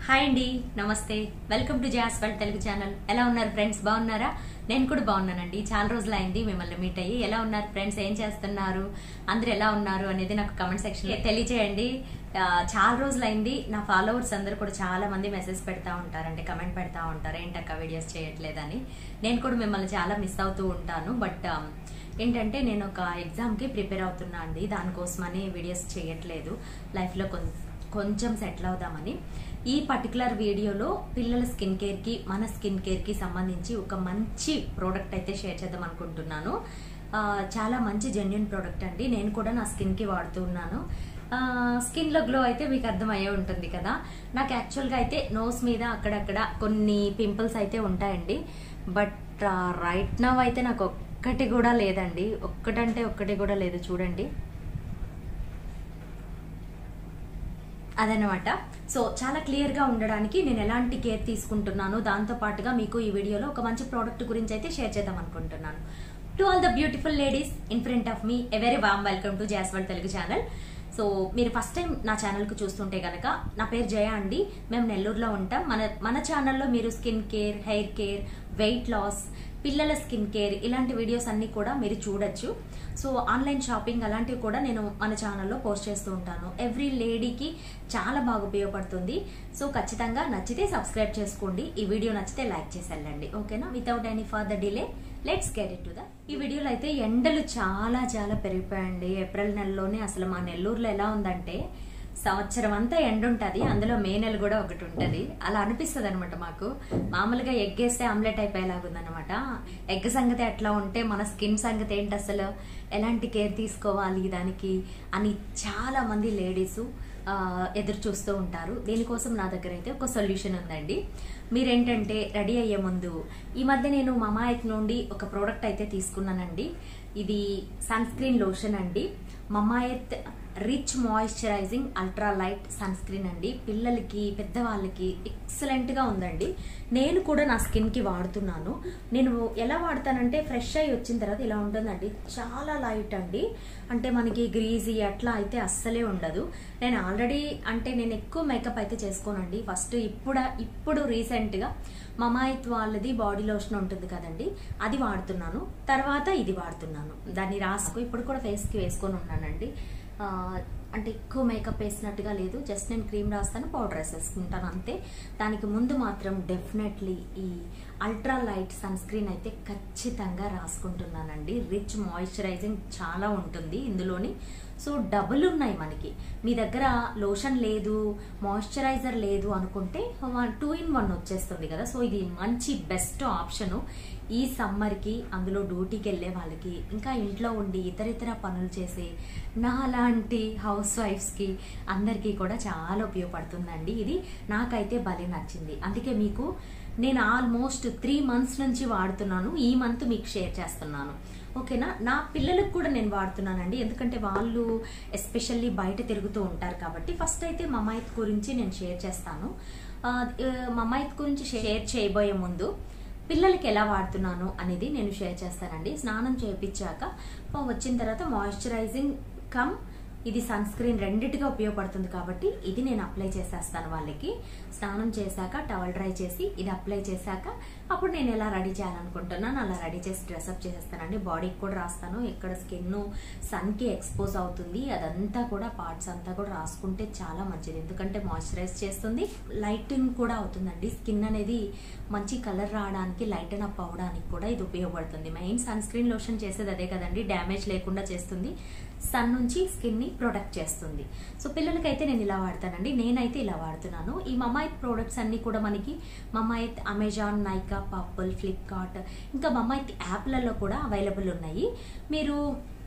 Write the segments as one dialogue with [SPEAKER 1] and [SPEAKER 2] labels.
[SPEAKER 1] hi అండి నమస్తే welcome to Jas world Telugu channel ఎలా ఉన్నారు ఫ్రెండ్స్ బాగున్నారా నేను కూడా బాగున్నానండి చాలా రోజులు అయింది మిమ్మల్ని మీట్ అయ్యి ఎలా ఉన్నారు ఫ్రెండ్స్ ఏం చేస్తున్నారు అందరు ఎలా ఉన్నారు అనేది నాకు కమెంట్ సెక్షన్ లో తెలియజేయండి ఆ, చాలా రోజులు అయింది నా ఫాలోవర్స్ అందరూ కూడా చాలా మంది మెసేజ్ పెడతా ఉంటారంటే కమెంట్ పెడతా ఉంటారు ఏంటక్క వీడియోస్ చేయట్లేదని నేను కూడా మిమ్మల్ని చాలా మిస్ అవుతూ ఉంటాను బట్ ఏంటంటే నేను ఒక ఎగ్జామ్కి ప్రిపేర్ అవుతున్నా అండి దానికోసమని వీడియోస్ చేయట్లేదు లైఫ్లో కొంచెం కొంచెం సెటిల్ అవుదామని ఈ పర్టికులర్ వీడియోలో పిల్లల స్కిన్ కేర్కి మన స్కిన్ కేర్కి సంబంధించి ఒక మంచి ప్రోడక్ట్ అయితే షేర్ చేద్దాం అనుకుంటున్నాను ఆ, చాలా మంచి జెన్యున్ ప్రోడక్ట్ అండి నేను కూడా నా స్కిన్కి వాడుతూ ఉన్నాను ఆ, స్కిన్లో గ్లో అయితే మీకు అర్థమయ్యే ఉంటుంది కదా నాకు యాక్చువల్గా అయితే నోస్ మీద అక్కడక్కడ కొన్ని పింపుల్స్ అయితే ఉంటాయండి బట్ రైట్ నవ్ అయితే నాకు ఒక్కటి కూడా లేదండి ఒక్కటంటే ఒక్కటి కూడా లేదు చూడండి అదనమాట సో చాలా క్లియర్ గా ఉండడానికి నేను ఎలాంటి కేర్ తీసుకుంటున్నాను దాంతో పాటుగా మీకు ఈ వీడియోలో ఒక మంచి ప్రోడక్ట్ గురించి అయితే షేర్ చేద్దాం అనుకుంటున్నాను to all the beautiful ladies in front of మీ a very warm welcome to Jas world Telugu channel so మీరు ఫస్ట్ టైం నా ఛానల్కి చూస్తుంటే కనుక నా పేరు జయ అండి మేము నెల్లూరులో ఉంటాం మన మన ఛానల్లో మీరు skin care hair care weight loss పిల్లల స్కిన్ కేర్ ఇలాంటి వీడియోస్ అన్ని కూడా మీరు చూడొచ్చు సో ఆన్లైన్ షాపింగ్ అలాంటివి కూడా నేను మన ఛానల్లో పోస్ట్ చేస్తూ ఉంటాను ఎవ్రీ లేడీకి చాలా బాగా ఉపయోగపడుతుంది సో ఖచ్చితంగా నచ్చితే సబ్స్క్రైబ్ చేసుకోండి ఈ వీడియో నచ్చితే లైక్ చేసి వెళ్ళండి ఓకేనా without any further delay let's get it to the ఈ వీడియోలో అయితే ఎండలు చాలా చాలా పెరిగిపోయండి ఏప్రిల్ నెలలోనే అసలు మా నెల్లూరులో ఎలా ఉందంటే సంవత్సరం అంతా ఎండ ఉంటుంది అందులో మే నెల కూడా ఒకటి ఉంటుంది అలా అనిపిస్తుంది అనమాట మాకు మామూలుగా ఎగ్ వేస్తే ఆమ్లెట్ అయిపోయేలాగుందనమాట ఎగ్ సంగతి ఎట్లా ఉంటే మన స్కిన్ సంగతి ఏంటి అసలు ఎలాంటి కేర్ తీసుకోవాలి దానికి అని చాలా మంది లేడీస్ ఎదురు చూస్తూ ఉంటారు దీనికోసం నా దగ్గర అయితే ఒక సొల్యూషన్ ఉందండి మీరేంటంటే రెడీ అయ్యే ముందు ఈ మధ్య నేను మమాయత్ నుండి ఒక ప్రోడక్ట్ అయితే తీసుకున్నానండి ఇది సన్ స్క్రీన్ లోషన్ అండి Mamaearth rich moisturising ultra light sunscreen అండి పిల్లలకి పెద్దవాళ్ళకి ఎక్సలెంట్ గా ఉందండి నేను కూడా నా స్కిన్ కి వాడుతున్నాను నేను ఎలా వాడతానంటే ఫ్రెష్ అయ్యి వచ్చిన తర్వాత ఇలా ఉంటుందండి చాలా లైట్ అండి అంటే మనకి గ్రీజీ అట్లా అయితే అస్సలే ఉండదు నేను ఆల్రెడీ అంటే నేను ఎక్కువ మేకప్ అయితే చేసుకోనండి ఫస్ట్ ఇప్పుడు ఇప్పుడు రీసెంట్ గా మమాయిత్ వాళ్ళది బాడీ లోషన్ ఉంటుంది కదండి అది వాడుతున్నాను తర్వాత ఇది వాడుతున్నాను దాన్ని రాసుకు ఇప్పుడు కూడా ఫేస్ కి వేసుకొని ఉన్నానండి ఆ, అంటే ఎక్కువ మేకప్ వేసినట్టుగా లేదు జస్ట్ నేను క్రీమ్ రాస్తాను పౌడర్ వేసేసుకుంటాను అంతే దానికి ముందు మాత్రం డెఫినెట్లీ ఈ అల్ట్రా లైట్ సన్ స్క్రీన్ అయితే ఖచ్చితంగా రాసుకుంటున్నానండి రిచ్ మాయిశ్చరైజింగ్ చాలా ఉంటుంది ఇందులోని సో డబుల్ ఉన్నాయి మనకి మీ దగ్గర లోషన్ లేదు మాయిశ్చరైజర్ లేదు అనుకుంటే టూ ఇన్ వన్ వచ్చేస్తుంది కదా సో ఇది మంచి బెస్ట్ ఆప్షను ఈ సమ్మర్కి అందులో డ్యూటీకి వెళ్ళే వాళ్ళకి ఇంకా ఇంట్లో ఉండి ఇతర ఇతర పనులు చేసే నా లాంటి హౌస్ వైఫ్స్కి అందరికీ కూడా చాలా ఉపయోగపడుతుందండి ఇది నాకైతే భలే నచ్చింది అందుకే మీకు నేను ఆల్మోస్ట్ త్రీ మంత్స్ నుంచి వాడుతున్నాను ఈ మంత్ మీకు షేర్ చేస్తున్నాను ఓకేనా నా పిల్లలకు కూడా నేను వాడుతున్నానండి ఎందుకంటే వాళ్ళు ఎస్పెషల్లీ బయట తిరుగుతూ ఉంటారు కాబట్టి ఫస్ట్ అయితే మమాయిత్ గురించి నేను షేర్ చేస్తాను ఆ, ఆ, మమాయిత్ గురించి షేర్ చేయబోయే ముందు పిల్లలకి ఎలా వాడుతున్నాను అనేది నేను షేర్ చేస్తానండి స్నానం చేయించాక వచ్చిన తర్వాత మాయిశ్చరైజింగ్ కమ్ ఇది సన్ స్క్రీన్ రెండిటిగా ఉపయోగపడుతుంది కాబట్టి ఇది నేను అప్లై చేసేస్తాను వాళ్ళకి స్నానం చేశాక టవల్ డ్రై చేసి ఇది అప్లై చేశాక అప్పుడు నేను ఎలా రెడీ చేయాలనుకుంటున్నాను అలా రెడీ చేసి డ్రెస్అప్ చేసేస్తానండి బాడీకి కూడా రాస్తాను ఎక్కడ స్కిన్ సన్కి ఎక్స్పోజ్ అవుతుంది అదంతా కూడా పార్ట్స్ అంతా కూడా రాసుకుంటే చాలా మంచిది ఎందుకంటే మాయిశ్చరైజ్ చేస్తుంది లైటింగ్ కూడా అవుతుందండి స్కిన్ అనేది మంచి కలర్ రావడానికి లైటన్ అప్ అవ్వడానికి కూడా ఇది ఉపయోగపడుతుంది మెయిన్ సన్ స్క్రీన్ లోషన్ చేసేది అదే కదండి డ్యామేజ్ లేకుండా చేస్తుంది సన్ నుంచి స్కిన్ ని ప్రొటెక్ట్ చేస్తుంది సో పిల్లలకైతే నేను ఇలా వాడతానండి నేనైతే ఇలా వాడుతున్నాను ఈ మమాయిత్ ప్రోడక్ట్స్ అన్ని కూడా మనకి Mamaearth Amazon Nykaa Purplle Flipkart ఇంకా మమాయిత్ యాప్లలో కూడా అవైలబుల్ ఉన్నాయి మీరు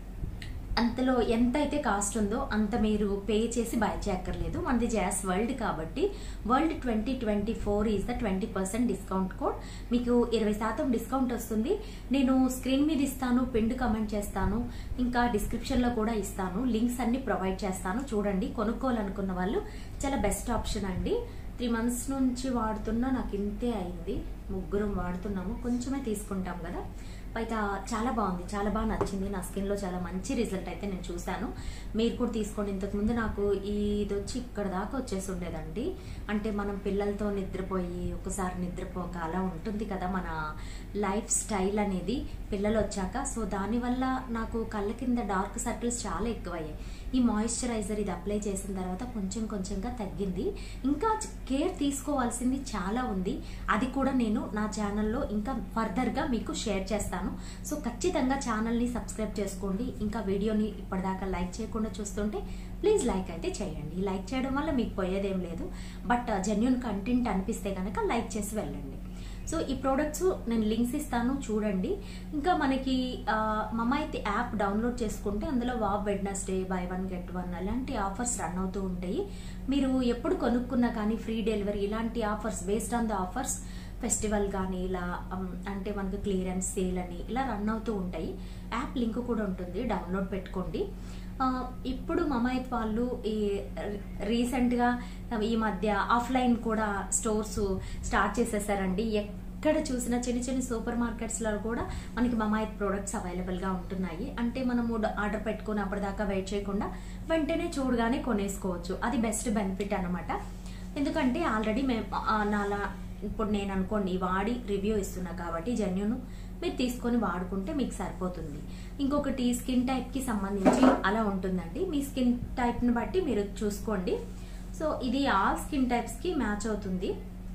[SPEAKER 1] అంతలో ఎంత అయితే కాస్ట్ ఉందో అంత మీరు పే చేసి బై చేయక్కర్లేదు మనది జాస్ వరల్డ్ కాబట్టి world twenty twenty four is the twenty percent discount code మీకు ఇరవై శాతం డిస్కౌంట్ వస్తుంది నేను స్క్రీన్ మీద ఇస్తాను పిండ్ కమెంట్ చేస్తాను ఇంకా డిస్క్రిప్షన్లో కూడా ఇస్తాను లింక్స్ అన్ని ప్రొవైడ్ చేస్తాను చూడండి కొనుక్కోవాలనుకున్న వాళ్ళు చాలా బెస్ట్ ఆప్షన్ అండి త్రీ మంత్స్ నుంచి వాడుతున్నా నాకు ఇంతే అయింది ముగ్గురం వాడుతున్నాము కొంచెమే తీసుకుంటాం కదా అయితే చాలా బాగుంది చాలా బాగా నచ్చింది నా స్కిన్లో చాలా మంచి రిజల్ట్ అయితే నేను చూశాను మీరు కూడా తీసుకోండి ఇంతకుముందు నాకు ఇది వచ్చి ఇక్కడ దాకా వచ్చేసి ఉండేదండి అంటే మనం పిల్లలతో నిద్రపోయి ఒకసారి నిద్రపోక అలా ఉంటుంది కదా మన లైఫ్ స్టైల్ అనేది పిల్లలు వచ్చాక సో దానివల్ల నాకు కళ్ళ కింద డార్క్ సర్కిల్స్ చాలా ఎక్కువయ్యాయి ఈ మాయిశ్చరైజర్ ఇది అప్లై చేసిన తర్వాత కొంచెం కొంచెంగా తగ్గింది ఇంకా కేర్ తీసుకోవాల్సింది చాలా ఉంది అది కూడా నేను నా ఛానల్లో ఇంకా ఫర్దర్గా మీకు షేర్ చేస్తాను సో ఖచ్చితంగా ఛానల్ని సబ్స్క్రైబ్ చేసుకోండి ఇంకా వీడియోని ఇప్పటిదాకా లైక్ చేయకుండా చూస్తుంటే ప్లీజ్ లైక్ అయితే చేయండి లైక్ చేయడం వల్ల మీకు పోయేదేం లేదు బట్ జెన్యున్ కంటెంట్ అనిపిస్తే కనుక లైక్ చేసి వెళ్ళండి సో ఈ ప్రోడక్ట్స్ నేను లింక్స్ ఇస్తాను చూడండి ఇంకా మనకి మమైతే యాప్ డౌన్లోడ్ చేసుకుంటే అందులో wow Wednesday buy one get one అలాంటి ఆఫర్స్ రన్ అవుతూ ఉంటాయి మీరు ఎప్పుడు కొనుక్కున్నా కానీ ఫ్రీ డెలివరీ ఇలాంటి offers based on the offers festival కానీ ఇలా అంటే మనకు క్లియరెన్స్ సేల్ అని ఇలా రన్ అవుతూ ఉంటాయి యాప్ లింక్ కూడా ఉంటుంది డౌన్లోడ్ పెట్టుకోండి ఇప్పుడు మమైత్ వాళ్ళు ఈ రీసెంట్గా ఈ మధ్య ఆఫ్లైన్ కూడా స్టోర్స్ స్టార్ట్ చేసేసారండి ఎక్కడ చూసినా చిన్న చిన్న సూపర్ మార్కెట్స్లో కూడా మనకి మమాయిత్ ప్రోడక్ట్స్ అవైలబుల్గా ఉంటున్నాయి అంటే మనము ఆర్డర్ పెట్టుకుని అప్పటిదాకా వెయిట్ చేయకుండా వెంటనే చూడగానే కొనేసుకోవచ్చు అది బెస్ట్ బెనిఫిట్ అనమాట ఎందుకంటే ఆల్రెడీ మేము నాలా ఇప్పుడు నేను అనుకోండి వాడి రివ్యూ ఇస్తున్నా కాబట్టి జెన్యున్ మీరు తీసుకొని వాడుకుంటే మీకు సరిపోతుంది ఇంకొకటి స్కిన్ టైప్కి సంబంధించి అలా ఉంటుందండి మీ స్కిన్ టైప్ని బట్టి మీరు చూసుకోండి సో ఇది ఆల్ స్కిన్ టైప్స్కి మ్యాచ్ అవుతుంది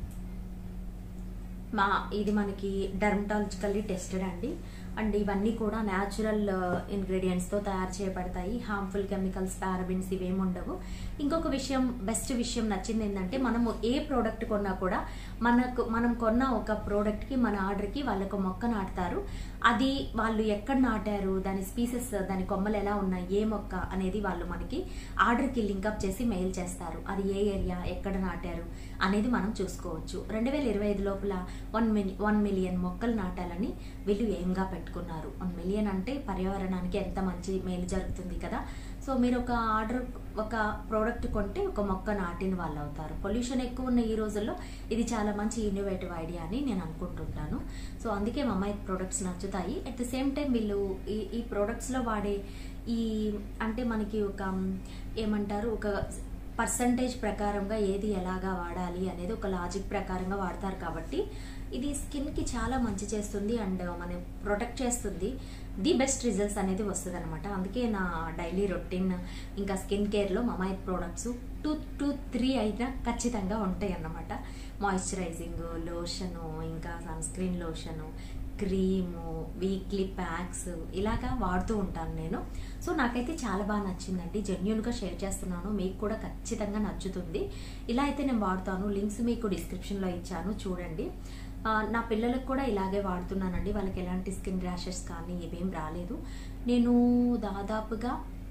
[SPEAKER 1] మా ఇది మనకి డర్మటాలజికల్లీ టెస్టెడ్ అండి అండ్ ఇవన్నీ కూడా న్యాచురల్ ఇంగ్రీడియంట్స్తో తయారు చేయబడతాయి హార్మ్ఫుల్ కెమికల్స్ పారబిన్స్ ఇవేమి ఉండవు ఇంకొక విషయం బెస్ట్ విషయం నచ్చింది ఏంటంటే మనము ఏ ప్రోడక్ట్ కొన్నా కూడా మనకు మనం కొన్న ఒక ప్రోడక్ట్కి మన ఆర్డర్కి వాళ్ళకు మొక్క నాటుతారు అది వాళ్ళు ఎక్కడ నాటారు దాని స్పీసెస్ దాని కొమ్మలు ఎలా ఉన్నాయి ఏ మొక్క అనేది వాళ్ళు మనకి ఆర్డర్కి లింకప్ చేసి మెయిల్ చేస్తారు అది ఏ ఏరియా ఎక్కడ నాటారు అనేది మనం చూసుకోవచ్చు రెండు వేల ఇరవై ఐదు లోపల వన్ మిలి వన్ మిలియన్ మొక్కలు నాటాలని వీళ్ళు ఏంగా పెట్టుకున్నారు వన్ మిలియన్ అంటే పర్యావరణానికి ఎంత మంచి మేలు జరుగుతుంది కదా సో మీరు ఒక ఆర్డర్ ఒక ప్రోడక్ట్ కొంటే ఒక మొక్క నాటిన వాళ్ళు అవుతారు పొల్యూషన్ ఎక్కువ ఉన్న ఈ రోజుల్లో ఇది చాలా మంచి ఇన్నోవేటివ్ ఐడియా అని నేను అనుకుంటుంటాను సో అందుకే మమ్మాయి ప్రోడక్ట్స్ నచ్చుతాయి అట్ ద సేమ్ టైం వీళ్ళు ఈ ఈ ప్రోడక్ట్స్లో వాడే ఈ అంటే మనకి ఒక ఏమంటారు ఒక పర్సంటేజ్ ప్రకారంగా ఏది ఎలాగా వాడాలి అనేది ఒక లాజిక్ ప్రకారంగా వాడతారు కాబట్టి ఇది స్కిన్కి చాలా మంచి చేస్తుంది అండ్ మన ప్రొటెక్ట్ చేస్తుంది ది బెస్ట్ రిజల్ట్స్ అనేది వస్తుంది అనమాట అందుకే నా డైలీ రొటీన్ ఇంకా స్కిన్ కేర్లో Mamaearth products two two three అయినా ఖచ్చితంగా ఉంటాయి అన్నమాట మాయిశ్చరైజింగ్ లోషను ఇంకా sunscreen lotion cream weekly packs ఇలాగా వాడుతూ ఉంటాను నేను సో నాకైతే చాలా బాగా నచ్చిందండి జెన్యున్గా షేర్ చేస్తున్నాను మీకు కూడా ఖచ్చితంగా నచ్చుతుంది ఇలా అయితే నేను వాడుతాను లింక్స్ మీకు డిస్క్రిప్షన్లో ఇచ్చాను చూడండి నా పిల్లలకు కూడా ఇలాగే వాడుతున్నానండి వాళ్ళకి ఎలాంటి స్కిన్ ర్యాషెస్ కానీ ఇవేం రాలేదు నేను దాదాపుగా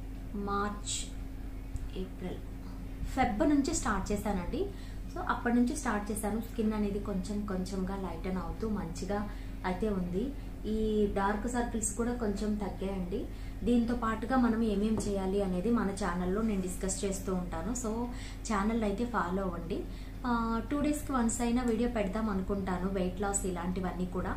[SPEAKER 1] మార్చ్ ఏప్రిల్ ఫెబ్ నుంచి స్టార్ట్ చేశానండి సో అప్పటి నుంచి స్టార్ట్ చేశాను స్కిన్ అనేది కొంచెం కొంచెంగా లైటన్ అవుతూ మంచిగా అయితే ఉంది ఈ డార్క్ సర్కిల్స్ కూడా కొంచెం తగ్గాయండి దీంతో పాటుగా మనం ఏమేం చేయాలి అనేది మన ఛానల్లో నేను డిస్కస్ చేస్తూ ఉంటాను సో ఛానల్ అయితే ఫాలో అవ్వండి టూ డేస్కి వన్స్ అయినా వీడియో పెడదాం అనుకుంటాను వెయిట్ లాస్ ఇలాంటివన్నీ కూడా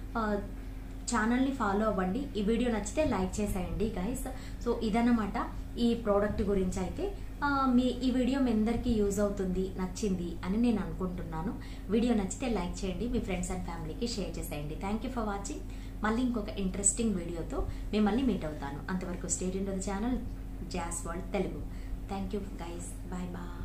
[SPEAKER 1] ఛానల్ని ఫాలో అవ్వండి ఈ వీడియో నచ్చితే లైక్ చేసేయండి గైస్ సో ఇదన్నమాట ఈ ప్రోడక్ట్ గురించి అయితే మీ ఈ వీడియో మీ అందరికీ యూజ్ అవుతుంది నచ్చింది అని నేను అనుకుంటున్నాను వీడియో నచ్చితే లైక్ చేయండి మీ ఫ్రెండ్స్ అండ్ ఫ్యామిలీకి షేర్ చేసేయండి థ్యాంక్ యూ ఫర్ వాచింగ్ మళ్ళీ ఇంకొక ఇంట్రెస్టింగ్ వీడియోతో మిమ్మల్ని మీట్ అవుతాను అంతవరకు stay tuned to channel Jas world Telugu thank you guys bye bye